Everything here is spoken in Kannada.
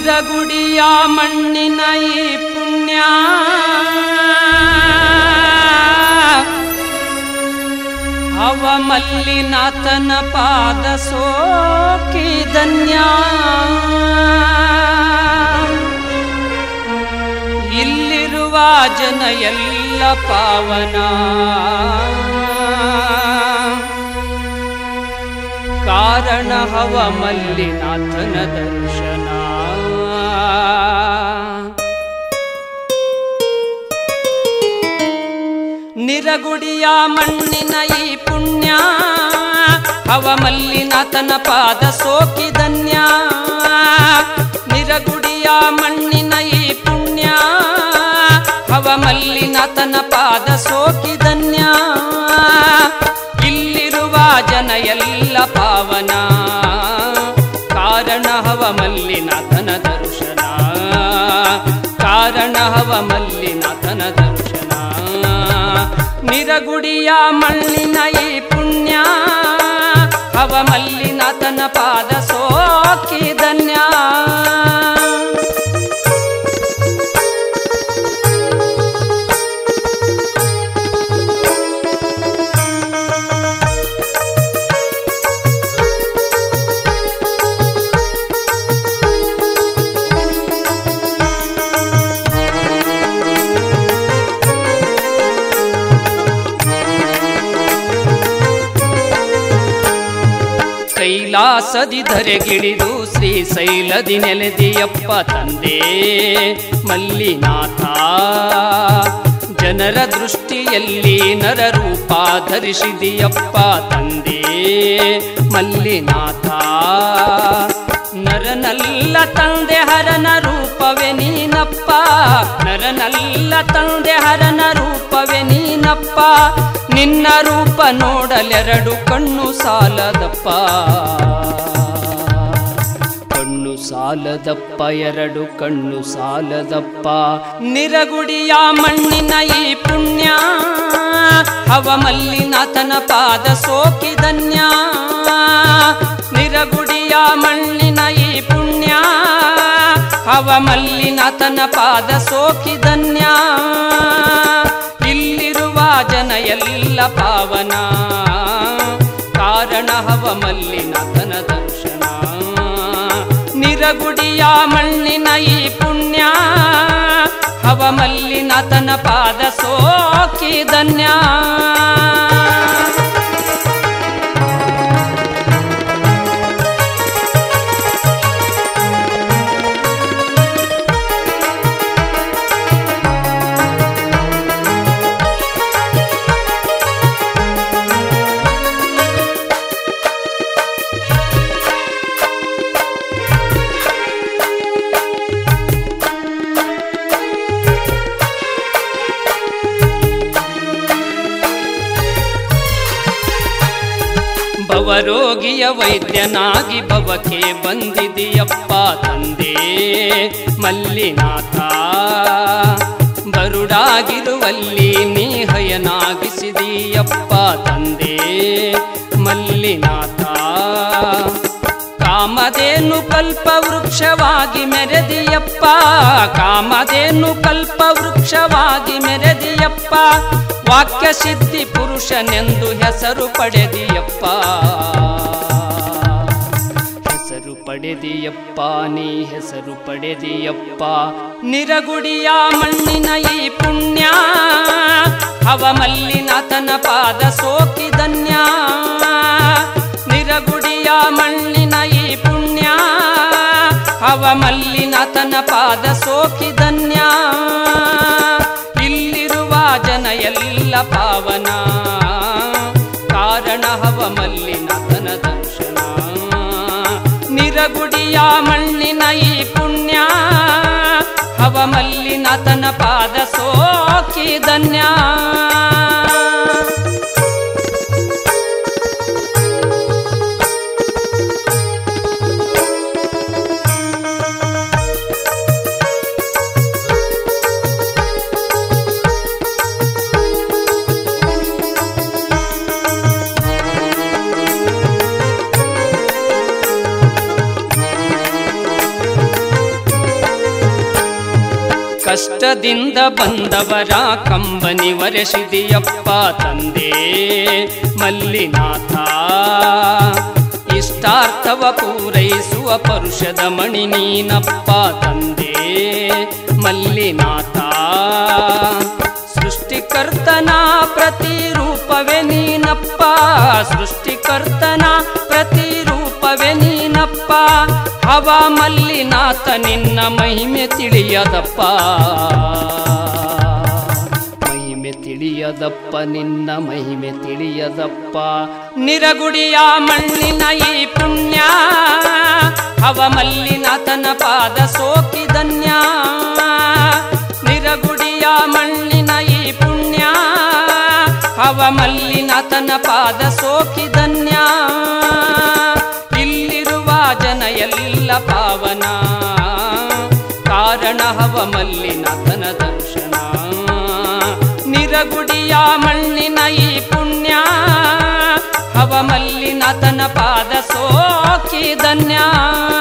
ನಿರಗುಡಿಯ ಮಣ್ಣಿನ ಈ ಪುಣ್ಯ ಅವ ಮಲ್ಲಿನಾಥನ ಪಾದ ಸೋಕಿ ಧನ್ಯ ಇಲ್ಲಿರುವ ಜನ ಎಲ್ಲ ಪಾವನ ಕಾರಣ ಹವ ಮಲ್ಲಿನಾಥನ ದರ್ಶನ ನಿರಗುಡಿಯ ಮಣ್ಣಿನ ಈ ಪುಣ್ಯ ಹವ ಮಲ್ಲಿನಾಥನ ಪಾದ ಸೋಕಿ ಧನ್ಯ ನಿರಗುಡಿಯ ಮಣ್ಣಿನ ಈ ಪುಣ್ಯ ಹವ ಮಲ್ಲಿನಾಥನ ಪಾದ ಸೋಕಿ ಧನ್ಯ ಇಲ್ಲಿರುವ ಜನ ಎಲ್ಲ ಪಾವನ ಕಾರಣ ಹವ ಮಲ್ಲಿನಾಥನ ದರ್ಶನ ಕಾರಣ ಹವ ಮಲ್ಲಿನಾಥನ ದರ್ಶನ ನಿರಗುಡಿಯ ಮಣ್ಣಿನ ಈ ಪುಣ್ಯ ಹವ ಮಲ್ಲಿನಾಥನ ಪಾದ ಸೋಕಿ ಧನ್ಯ ಕೈಲಾಸದಿ ಧರೆಗಿಳಿದು ಶ್ರೀಶೈಲದಿ ನೆಲೆದಿಯಪ್ಪ ತಂದೆ ಮಲ್ಲಿನಾಥ ಜನರ ದೃಷ್ಟಿಯಲ್ಲಿ ನರರೂಪ ಧರಿಸಿದಿಯಪ್ಪ ತಂದೆ ಮಲ್ಲಿನಾಥ ನರನಲ್ಲ ತಂದೆ ಹರನ ರೂಪವೇ ನೀನಪ್ಪ ನರನಲ್ಲ ತಂದೆ ಹರನ ರೂಪವೇ ನೀನಪ್ಪ ನಿನ್ನ ರೂಪ ನೋಡಲೆರಡು ಕಣ್ಣು ಸಾಲದಪ್ಪ ಕಣ್ಣು ಸಾಲದಪ್ಪ ಎರಡು ಕಣ್ಣು ಸಾಲದಪ್ಪ ನಿರಗುಡಿಯ ಮಣ್ಣಿನ ಈ ಪುಣ್ಯ ಹವ ಮಲ್ಲಿನಾಥನ ಪಾದ ಸೋಕಿ ಧನ್ಯ ನಿರಗುಡಿಯ ಮಣ್ಣಿನ ಈ ಪುಣ್ಯ ಹವ ಮಲ್ಲಿನಾಥನ ಪಾದ ಸೋಕಿ ಧನ್ಯ ಇಲ್ಲಿರುವ ಜನ ಎಲ್ಲ ಪಾವನ ಕಾರಣ ಹವ ಮಲ್ಲಿನಾಥನ ದರ್ಶನ ನಿರಗುಡಿಯ ಮಣ್ಣಿನ ಈ ಪುಣ್ಯ ಹವ ಮಲ್ಲಿನಾಥನ ಪಾದ ಸೋಕಿ ಧನ್ಯ ಭವರೋಗಿಯ ವೈದ್ಯನಾಗಿ ಭವಕ್ಕೆ ಬಂದಿದೆಯಪ್ಪ ತಂದೆ ಮಲ್ಲಿನಾಥ ಬರುಡಾಗಿರುವಲ್ಲಿ ನೀ ಹಯನಾಗಿಸಿದೀಯಪ್ಪ ತಂದೆ ಮಲ್ಲಿನಾಥ ಕಾಮಧೇನು ಕಲ್ಪ ವೃಕ್ಷವಾಗಿ ಮೆರೆದಿಯಪ್ಪ ಕಾಮಧೇನು ಕಲ್ಪ ವೃಕ್ಷವಾಗಿ ಮೆರೆದಿಯಪ್ಪ ವಾಕ್ಯ ಸಿದ್ಧಿ ಪುರುಷನೆಂದು ಹೆಸರು ಪಡೆದಿಯಪ್ಪ ಹೆಸರು ಪಡೆದಿಯಪ್ಪ ನೀ ಹೆಸರು ಪಡೆದಿಯಪ್ಪ ನಿರಗುಡಿಯ ಮಣ್ಣಿನ ಈ ಪುಣ್ಯ ಹವ ಮಲ್ಲಿನಾಥನ ಪಾದ ಸೋಕಿ ಧನ್ಯ ನಿರಗುಡಿಯ ಮಣ್ಣಿನ ಈ ಪುಣ್ಯ ಹವ ಮಲ್ಲಿನಾಥನ ಪಾದ ಸೋಕಿ ಧನ್ಯ ಇಲ್ಲಿರುವ ಜನ ಎಲ್ಲ ಪಾವನ ಕಾರಣ ಹವ ಮಲ್ಲಿನಾಥನ ದರ್ಶನ ನಿರಗುಡಿಯ ಮಣ್ಣಿನ ಈ ಪುಣ್ಯ ಹವ ಮಲ್ಲಿನಾಥನ ಪಾದ ಸೋಕಿ ಧನ್ಯ ಕಷ್ಟದಿಂದ ಬಂದವರ ಕಂಬನಿ ವರೆಸಿದೆಯಪ್ಪ ತಂದೆ ಮಲ್ಲಿನಾಥ ಇಷ್ಟಾರ್ಥವ ಪೂರೈಸುವ ಪರುಷದ ಮಣಿ ನೀನಪ್ಪ ತಂದೆ ಮಲ್ಲಿನಾಥ ಸೃಷ್ಟಿಕರ್ತನ ಪ್ರತಿರೂಪವೇ ನೀನಪ್ಪ ಸೃಷ್ಟಿಕರ್ತನ ಪ್ರತಿರೂಪವೇ ನೀನಪ್ಪ ಹವ ಮಲ್ಲಿನಾಥ ನಿನ್ನ ಮಹಿಮೆ ತಿಳಿಯದಪ್ಪ ಮಹಿಮೆ ತಿಳಿಯದಪ್ಪ ನಿನ್ನ ಮಹಿಮೆ ತಿಳಿಯದಪ್ಪ ನಿರಗುಡಿಯ ಮಣ್ಣಿನ ಈ ಪುಣ್ಯ ಹವ ಮಲ್ಲಿನಾಥನ ಪಾದ ಸೋಕಿದನ್ಯ ನಿರಗುಡಿಯ ಮಣ್ಣಿನ ಈ ಪುಣ್ಯ ಹವ ಮಲ್ಲಿನಾಥನ ಪಾದ ಸೋಕಿದನ್ಯ ಇಲ್ಲಿರುವ ಜನ ಎಲ್ಲ ಪಾವನ ಕಾರಣ ಹವ ಮಲ್ಲಿನಾಥನ ದರ್ಶನ ನಿರಗುಡಿಯ ಮಣ್ಣಿನ ಈ ಪುಣ್ಯ ಹವ ಮಲ್ಲಿನಾಥನ ಪಾದ ಸೋಕಿದನ್ಯ